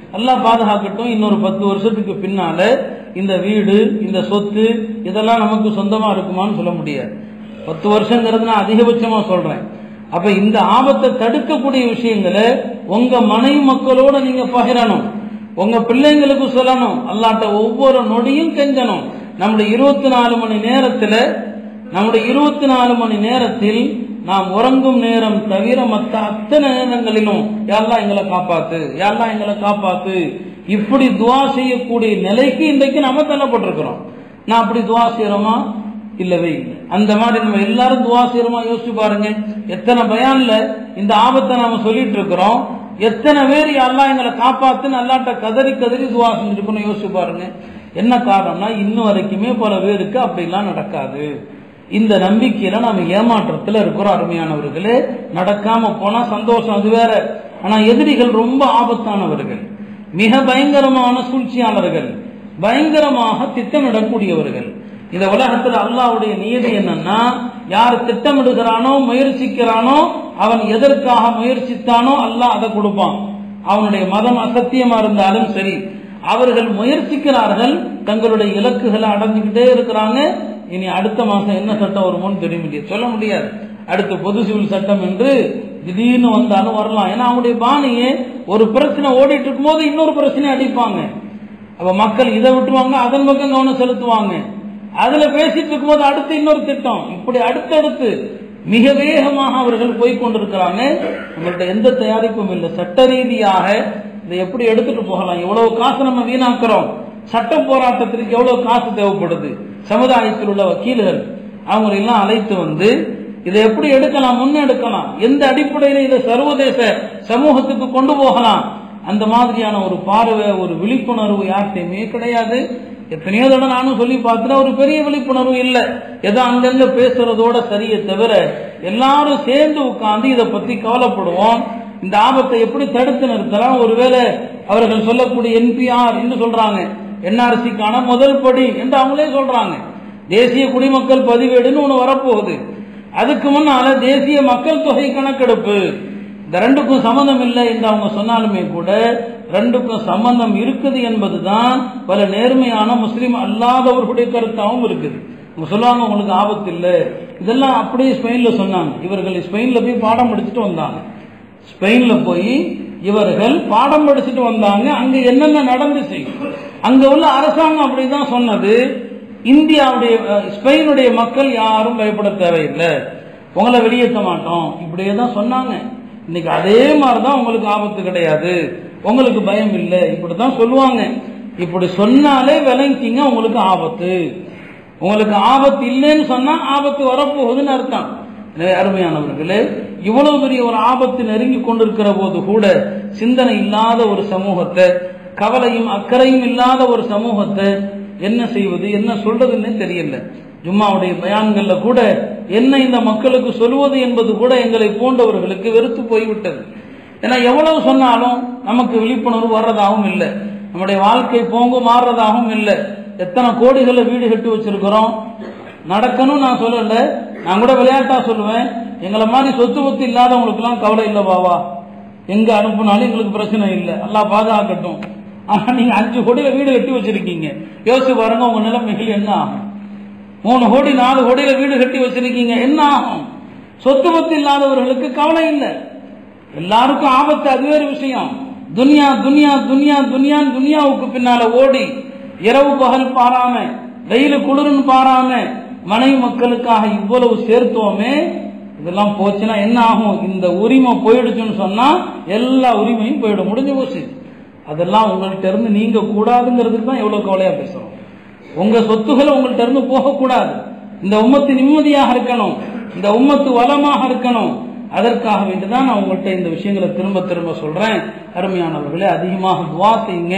Speaker 1: அல்லாஹ் பாதுகாக்கட்டும் இன்னொரு பத்து வருஷத்துக்கு பின்னால இந்த வீடு இந்த சொத்து இதெல்லாம் நமக்கு சொந்தமா இருக்குமான்னு சொல்ல முடியாது பத்து வருஷங்கிறது நான் அதிகபட்சமா சொல்றேன் அப்ப இந்த ஆபத்தை தடுக்கக்கூடிய விஷயங்களை உங்க மனைவி மக்களோட நீங்க பகிரணும் உங்க பிள்ளைங்களுக்கு சொல்லணும் அல்லாட்ட ஒவ்வொரு நொடியும் கெஞ்சணும் நம்முடைய இருபத்தி நாலு மணி நேரத்துல நம்முடைய இருபத்தி நாலு மணி நேரத்தில் நாம் உறங்கும் நேரம் தவிர மற்ற அத்தனை நேரங்களிலும் யாரெல்லாம் எங்களை காப்பாத்து யாரெல்லாம் எங்களை காப்பாத்து இப்படி துவா செய்யக்கூடிய நிலைக்கு இன்றைக்கு நம்ம தள்ளப்பட்டிருக்கிறோம் நான் அப்படி துவா செய்யறோமா இல்லவே இல்லை அந்த மாதிரி நம்ம எல்லாரும் துவா செய்யறோமா யோசிச்சு பாருங்க எத்தனை பயான்ல இந்த ஆபத்தை நாம சொல்லிட்டு இருக்கிறோம் எத்தனை பேர் யாரெல்லாம் எங்களை காப்பாத்துன்னு அல்லாட்ட கதறி கதறி துவா செஞ்சிருக்கணும் யோசிச்சு பாருங்க என்ன காரணம்னா இன்னும் வரைக்குமே பல பேருக்கு அப்படிலாம் நடக்காது இந்த நம்பிக்கையில நாம ஏமாற்றத்துல இருக்கிறோம் அருமையானவர்களே நடக்காம போனா சந்தோஷம் அது வேற ஆனா எதிரிகள் ரொம்ப ஆபத்தானவர்கள் மிக பயங்கரமான சூழ்ச்சியாளர்கள் பயங்கரமாக திட்டமிடக்கூடியவர்கள் இந்த உலகத்துல அல்லாவுடைய நியதி என்னன்னா யார் திட்டமிடுகிறானோ முயற்சிக்கிறானோ அவன் எதற்காக முயற்சித்தானோ அல்லாஹ் அதை கொடுப்பான் அவனுடைய மதம் அசத்தியமா இருந்தாலும் சரி அவர்கள் முயற்சிக்கிறார்கள் தங்களுடைய இலக்குகளை அடைஞ்சுக்கிட்டே இருக்கிறாங்க இனி அடுத்த மாசம் என்ன சட்டம் வருமோன்னு தெரிய முடியாது சொல்ல முடியாது அடுத்து பொது சிவில் சட்டம் என்று திடீர்னு வந்தாலும் வரலாம் ஏன்னா அவங்களுடைய பாணியே ஒரு பிரச்சனை ஓடிட்டு இருக்கும்போது இன்னொரு பிரச்சனை அடிப்பாங்க அப்ப மக்கள் இதை விட்டுருவாங்க அதன் பக்கம் கவனம் செலுத்துவாங்க அதுல பேசிட்டு இருக்கும்போது அடுத்து இன்னொரு திட்டம் இப்படி அடுத்தடுத்து மிக வேகமாக அவர்கள் போய் கொண்டிருக்கிறாங்க நம்மள்ட்ட எந்த தயாரிப்பும் இல்லை சட்ட ரீதியாக இதை எப்படி எடுத்துட்டு போகலாம் எவ்வளவு காசு நம்ம வீணாக்குறோம் சட்ட போராட்டத்திற்கு எவ்வளவு காசு தேவைப்படுது சமுதாயத்தில் உள்ள வக்கீல்கள் அவங்க எல்லாம் அழைத்து வந்து இதை எப்படி எடுக்கலாம் முன்னெடுக்கலாம் எந்த அடிப்படையில் இதை சர்வதேச சமூகத்துக்கு கொண்டு போகலாம் அந்த மாதிரியான ஒரு பார்வை ஒரு விழிப்புணர்வு யார்கிட்டயுமே கிடையாது எத்தனையோ தடவை நானும் சொல்லி பார்த்துட்டேன் ஒரு பெரிய விழிப்புணர்வு இல்லை ஏதோ அங்கங்க பேசுறதோட சரியே தவிர எல்லாரும் சேர்ந்து உட்கார்ந்து இதை பத்தி கவலைப்படுவோம் இந்த ஆபத்தை எப்படி தடுத்து நிறுத்தலாம் ஒருவேளை அவர்கள் சொல்லக்கூடிய என்பிஆர் என்று சொல்றாங்க என்ஆர்சிக்கான முதல் படி என்று அவங்களே சொல்றாங்க தேசிய குடிமக்கள் பதிவேடுன்னு ஒன்று வரப்போகுது அதுக்கு முன்னால தேசிய மக்கள் தொகை கணக்கெடுப்பு இந்த ரெண்டுக்கும் சம்பந்தம் இல்லை என்று அவங்க சொன்னாலுமே கூட ரெண்டுக்கும் சம்பந்தம் இருக்குது என்பதுதான் பல நேர்மையான முஸ்லீம் அல்லாதவர்களுடைய கருத்தாகவும் இருக்குது அவங்க சொல்லுவாங்க உங்களுக்கு ஆபத்து இல்லை இதெல்லாம் அப்படியே ஸ்பெயின்ல சொன்னாங்க இவர்கள் ஸ்பெயின்ல போய் பாடம் படிச்சுட்டு வந்தாங்க ஸ்பெயின்ல போய் இவர்கள் பாடம் படிச்சுட்டு வந்தாங்க அங்க என்னென்ன நடந்துச்சு அங்க உள்ள அரசாங்கம் அப்படிதான் சொன்னது இந்தியாவுடைய அஹ், ஸ்பெயினுடைய மக்கள் யாரும் பயப்பட தேவையில்லை உங்களை வெளியேற்ற மாட்டோம் இப்படியே தான் சொன்னாங்க இன்னைக்கு அதே மாதிரி தான் உங்களுக்கு ஆபத்து கிடையாது உங்களுக்கு பயம் இல்லை இப்படிதான் சொல்லுவாங்க இப்படி சொன்னாலே விளங்கிங்க உங்களுக்கு ஆபத்து உங்களுக்கு ஆபத்து இல்லைன்னு சொன்னா ஆபத்து வரப்போகுதுன்னு அர்த்தம் எனவே அருமையானவர்களே இவ்வளவு பெரிய ஒரு ஆபத்து நெருங்கி கொண்டிருக்கிற போது கூட சிந்தனை இல்லாத ஒரு சமூகத்தை கவலையும் அக்கறையும் இல்லாத ஒரு சமூகத்தை என்ன செய்வது என்ன சொல்றதுன்னே தெரியல ஜும்மாவுடைய பயான்கள்ல கூட என்ன இந்த மக்களுக்கு சொல்வது என்பது கூட எங்களை போன்றவர்களுக்கு வெறுத்து போய்விட்டது ஏன்னா எவ்வளவு சொன்னாலும் நமக்கு விழிப்புணர்வு வர்றதாகவும் இல்லை நம்முடைய வாழ்க்கை போங்கு மாறுறதாகவும் இல்லை எத்தனை கோடிகளை வீடு கட்டி வச்சிருக்கிறோம் நடக்கணும் நான் சொல்லல நான் கூட விளையாட்டா சொல்லுவேன் எங்களை மாதிரி சொத்து பத்து இல்லாதவங்களுக்குலாம் கவலை இல்லை பாவா எங்க அனுப்புனாலும் எங்களுக்கு பிரச்சனை இல்லை எல்லாம் பாதுகாக்கட்டும் ஆனா நீங்க அஞ்சு கோடியில வீடு கட்டி வச்சிருக்கீங்க யோசிச்சு பாருங்க உங்க நிலைமைகள் என்ன ஆகும் மூணு கோடி நாலு கோடியில வீடு கட்டி வச்சிருக்கீங்க என்ன ஆகும் சொத்து பத்து இல்லாதவர்களுக்கு கவலை இல்லை எல்லாருக்கும் ஆபத்து அது வேறு விஷயம் துனியா துனியா துனியா துனியான் துனியாவுக்கு பின்னால ஓடி இரவு பகல் பாராம வெயில் குளிர்னு பாராம மனைவி மக்களுக்காக இவ்வளவு சேர்த்தோமே இதெல்லாம் போச்சுன்னா என்ன ஆகும் இந்த உரிமை போயிடுச்சுன்னு சொன்னா எல்லா உரிமையும் போயிடும் முடிஞ்சு போச்சு அதெல்லாம் உங்கள்கிட்ட இருந்து நீங்க கூடாதுங்கிறதுக்கு தான் எவ்வளவு கவலையா பேசுறோம் உங்க சொத்துக்களை உங்கள்கிட்ட இருந்து போகக்கூடாது இந்த உம்மத்து நிம்மதியாக இருக்கணும் இந்த உம்மத்து வளமாக இருக்கணும் அதற்காக வேண்டிதான் நான் உங்கள்கிட்ட இந்த விஷயங்களை திரும்ப திரும்ப சொல்றேன் அருமையானவர்களே அதிகமாக துவா செய்யுங்க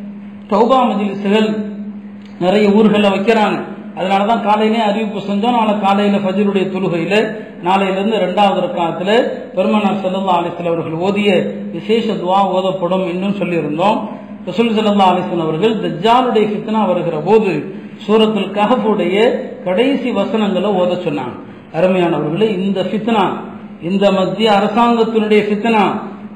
Speaker 1: தௌபா மஜிலிசுகள் நிறைய ஊர்களில் வைக்கிறாங்க அதனால தான் காலையிலே அறிவிப்பு செஞ்சோம் நாளை காலையில ஃபஜருடைய தொழுகையில நாளையிலிருந்து இரண்டாவது ரக்காத்துல பெருமனார் செல்லல்லா அலிஸ்ல அவர்கள் ஓதிய விசேஷ துவா ஓதப்படும் என்றும் சொல்லியிருந்தோம் ரசூல் சல்லா அலிஸ்லாம் அவர்கள் தஜ்ஜாலுடைய ஃபித்னா வருகிற போது சூரத்துல் கஹஃபுடைய கடைசி வசனங்களை ஓத சொன்னாங்க அருமையானவர்களே இந்த ஃபித்னா இந்த மத்திய அரசாங்கத்தினுடைய ஃபித்னா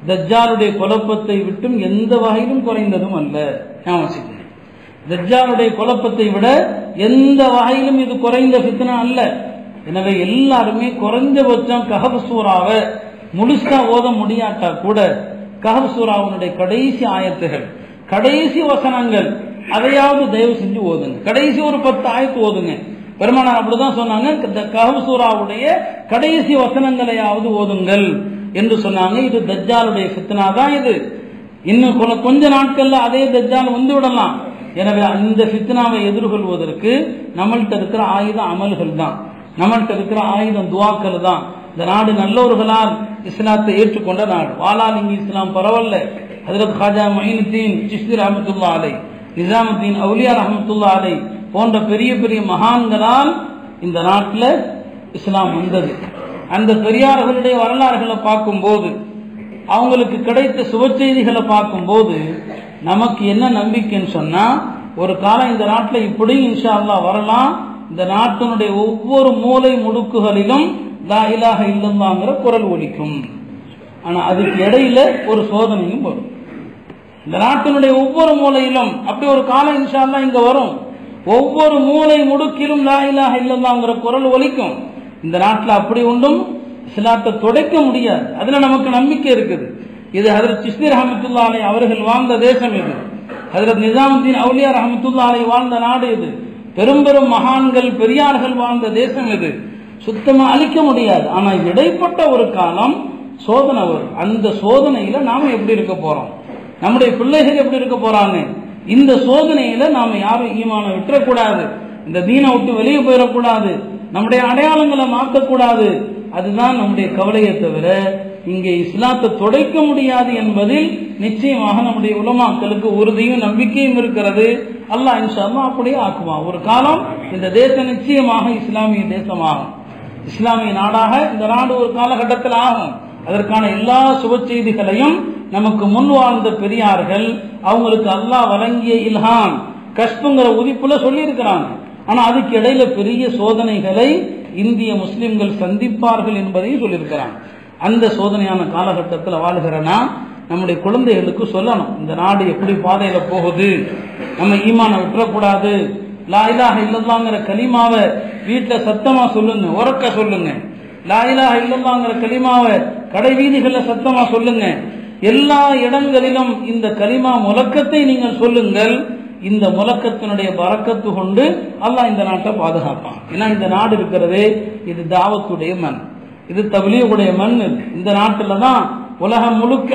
Speaker 1: தஜ்ஜாலுடைய குழப்பத்தை விட்டும் எந்த வகையிலும் குறைந்ததும் அல்ல ஞாபகம் வச்சுக்கோங்க. தஜ்ஜாலுடைய குழப்பத்தை விட எந்த வகையிலும் இது குறைந்த ஃபித்னா அல்ல எனவே எல்லாருமே குறைஞ்சபட்சம் கஹப் சூறாவை முழுசா ஓத முடியாட்டா கூட கஹப் சூறாவினுடைய கடைசி ஆயத்துகள் கடைசி வசனங்கள் அதையாவது தயவு செஞ்சு ஓதுங்க கடைசி ஒரு பத்து ஆயத்து ஓதுங்க பெருமானார் அப்படிதான் சொன்னாங்க இந்த கஹப் சூறாவுடைய கடைசி வசனங்களையாவது ஓதுங்கள் என்று சொன்னாங்க இது தஜ்ஜாலுடைய ஃபித்னா தான் இது இன்னும் கொ- கொஞ்ச நாட்கள்ல அதே தஜ்ஜால் வந்து விடலாம் எனவே அந்த ஃபித்னாவை எதிர்கொள்வதற்கு நம்மள்ட்ட இருக்கிற ஆயுதம் அமல்கள் தான் நம்மள்ட்ட இருக்கிற ஆயுதம் துவாக்கள் தான் இந்த நாடு நல்லவர்களால் இஸ்லாத்தை ஏற்றுக்கொண்ட நாடு வாலால் இங்கு இஸ்லாம் பரவல்ல ஹஜரத் காஜா மொயினுத்தீன் சிஸ்தி ரஹமத்துல்லா அலை நிசாமுத்தீன் அவுலியா ரஹமத்துல்லா அலை போன்ற பெரிய பெரிய மகான்களால் இந்த நாட்டில் இஸ்லாம் வந்தது அந்த பெரியார்களுடைய வரலாறுகளை பார்க்கும்போது அவங்களுக்கு கிடைத்த சுப செய்திகளை பார்க்கும்போது நமக்கு என்ன நம்பிக்கைன்னு சொன்னா ஒரு காலம் இந்த நாட்டில் இப்படி இன்ஷா அல்லாஹ் வரலாம் இந்த நாட்டினுடைய ஒவ்வொரு மூலை முடுக்குகளிலும் லா இலாஹ இல்லல்லாங்கிற குரல் ஒலிக்கும் ஆனா அதுக்கு இடையில ஒரு சோதனையும் வரும் இந்த நாட்டினுடைய ஒவ்வொரு மூலையிலும் அப்படி ஒரு காலம் இன்ஷா அல்லாஹ் இங்க வரும் ஒவ்வொரு மூலை முடுக்கிலும் லா இலாஹ இல்லல்லாங்கிற குரல் ஒலிக்கும் இந்த நாட்டில் அப்படி ஒன்றும் இஸ்லாத்தை துடைக்க முடியாது அதுல நமக்கு நம்பிக்கை இருக்குது இது ஹதரத் சிஸ்தி ரஹமத்துல்லா அலை அவர்கள் வாழ்ந்த தேசம் இது ஹதரத் நிசாமுத்தீன் அவுலியா ரஹமத்துல்லா அலை வாழ்ந்த நாடு இது பெரும் பெரும் மகான்கள் பெரியார்கள் வாழ்ந்த தேசம் இது சுத்தமா அழிக்க முடியாது ஆனா இடைப்பட்ட ஒரு காலம் சோதனை வரும் அந்த சோதனையில நாம எப்படி இருக்க போறோம் நம்முடைய பிள்ளைகள் எப்படி இருக்க போறாங்க இந்த சோதனையில நாம யாரும் ஈமான விட்டுறக்கூடாது இந்த தீனை விட்டு வெளியே போயிடக்கூடாது நம்முடைய அடையாளங்களை மாற்றக்கூடாது அதுதான் நம்முடைய கவலையை தவிர இங்கே இஸ்லாத்தை துடைக்க முடியாது என்பதில் நிச்சயமாக நம்முடைய உலமாக்களுக்கு உறுதியும் நம்பிக்கையும் இருக்கிறது அல்லாஹ் இன்ஷா அல்லாஹ் அப்படியே ஆக்குவான் ஒரு காலம் இந்த தேசம் நிச்சயமாக இஸ்லாமிய தேசமாகும் இஸ்லாமிய நாடாக இந்த நாடு ஒரு காலகட்டத்தில் ஆகும் அதற்கான எல்லா சுப செய்திகளையும் நமக்கு முன் வாழ்ந்த பெரியார்கள் அவங்களுக்கு அல்லாஹ் வழங்கிய இல்ஹான் கஷ்பங்கிற உதிப்புல சொல்லியிருக்கிறாங்க ஆனா அதுக்கு இடையில பெரிய சோதனைகளை இந்திய முஸ்லிம்கள் சந்திப்பார்கள் என்பதையும் சொல்லியிருக்கிறாங்க அந்த சோதனையான காலகட்டத்தில் வாழ்கிறனா நம்முடைய குழந்தைகளுக்கு சொல்லணும் இந்த நாடு எப்படி பாதையில போகுது நம்ம ஈமான விட்டுறக்கூடாது லா இலாஹ இல்லல்லாங்கிற கலிமாவை வீட்டுல சத்தமா சொல்லுங்க உறக்க சொல்லுங்க லா இலாஹ இல்லல்லாங்கிற கலிமாவை கடை வீதிகள்ல சத்தமா சொல்லுங்க எல்லா இடங்களிலும் இந்த கலிமா முழக்கத்தை நீங்கள் சொல்லுங்கள் இந்த முழக்கத்தினுடைய பறக்கத்து கொண்டு அல்லாஹ் இந்த நாட்டை பாதுகாப்பான் ஏன்னா இந்த நாடு இருக்கிறதே இது தாவத்துடைய மண் இது தபிலியுடைய மண் இது. இந்த நாட்டில் தான் உலகம் முழுக்க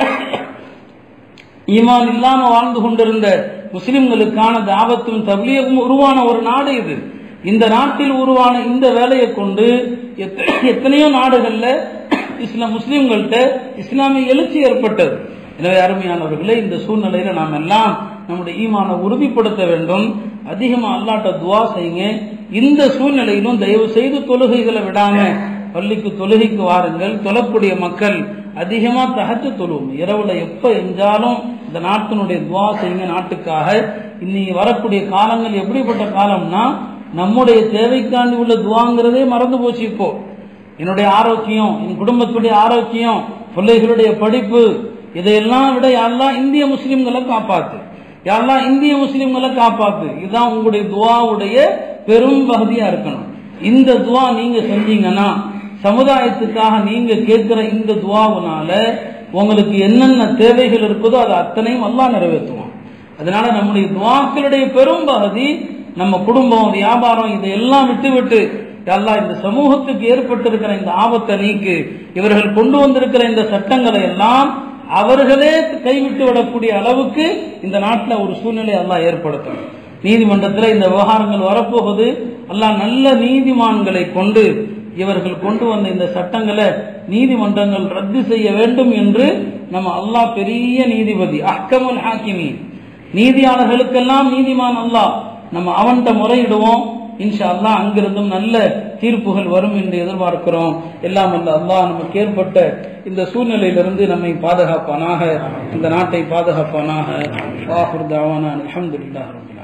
Speaker 1: ஈமான் இல்லாம வாழ்ந்து கொண்டிருந்த முஸ்லிம்களுக்கான தாவத்தும் தபிலியகும் உருவான ஒரு நாடு இது இந்த நாட்டில் உருவான இந்த வேலையை கொண்டு எத்த- எத்தனையோ நாடுகள்ல இஸ்லாம் முஸ்லிம்கள்ட்ட இஸ்லாமிய எழுச்சி ஏற்பட்டது எனவே அருமையானவர்களே இந்த சூழ்நிலையில நாம் எல்லாம் நம்முடைய ஈமானை உறுதிப்படுத்த வேண்டும் அதிகமா அல்லாட்ட துவா செய்யுங்க இந்த சூழ்நிலையிலும் தயவு செய்து தொழுகைகளை விடாம பள்ளிக்கு தொழுகைக்கு வாருங்கள் தொழக்கூடிய மக்கள் அதிகமா தகச்சு தொழுவோம் இரவுல எப்ப எஞ்சாலும் இந்த நாட்டினுடைய துவா செய்யுங்க நாட்டுக்காக இன்னைக்கு வரக்கூடிய காலங்கள் எப்படிப்பட்ட காலம்னா நம்முடைய தேவைக்காண்டி உள்ள துவாங்கிறதே மறந்து போச்சு இப்போ என்னுடைய ஆரோக்கியம் என் குடும்பத்துடைய ஆரோக்கியம் பிள்ளைகளுடைய படிப்பு இதையெல்லாம் விட யாரெல்லாம் இந்திய முஸ்லிம்களை காப்பாத்து யாரெல்லாம் இந்திய முஸ்லிம்களை காப்பாத்து இதுதான் உங்களுடைய துவாவுடைய பெரும் பகுதியா இருக்கணும் இந்த துவா நீங்க செஞ்சீங்கன்னா சமுதாயத்துக்காக நீங்க கேட்கிற இந்த துவாவுனால உங்களுக்கு என்னென்ன தேவைகள் இருக்குதோ அது அத்தனையும் அல்லாஹ் நிறைவேற்றுவான் அதனால நம்முடைய துவாக்களுடைய பெரும் பகுதி நம்ம குடும்பம் வியாபாரம் இதையெல்லாம் விட்டு விட்டு அல்லாஹ் இந்த சமூகத்துக்கு ஏற்பட்டிருக்கிற இந்த ஆபத்தை நீக்கு இவர்கள் கொண்டு வந்திருக்கிற இந்த சட்டங்களை எல்லாம் அவர்களே கைவிட்டு விடக்கூடிய அளவுக்கு இந்த நாட்டில் ஒரு சூழ்நிலை அல்லாஹ் ஏற்படுத்தணும் நீதிமன்றத்தில் இந்த விவகாரங்கள் வரப்போகுது அல்லாஹ் நல்ல நீதிமான்களை கொண்டு இவர்கள் கொண்டு வந்த இந்த சட்டங்களை நீதிமன்றங்கள் ரத்து செய்ய வேண்டும் என்று நம்ம அல்லாஹ் பெரிய நீதிபதி அஹ்கமுல் ஹாக்கிமீன் நீதியாளர்களுக்கெல்லாம் நீதிமான் அல்லாஹ் நம்ம அவன்கிட்ட முறையிடுவோம் இன்ஷா அல்லாஹ் அங்கிருந்தும் நல்ல தீர்ப்புகள் வரும் என்று எதிர்பார்க்கிறோம் எல்லாம் அல்ல அல்லாஹ் நமக்கு ஏற்பட்ட இந்த சூழ்நிலையிலிருந்து நம்மை பாதுகாப்பானாக இந்த நாட்டை பாதுகாப்பானாக வாஹுர் தாவான அல்ஹம்துலில்லாஹ் ரப்பில்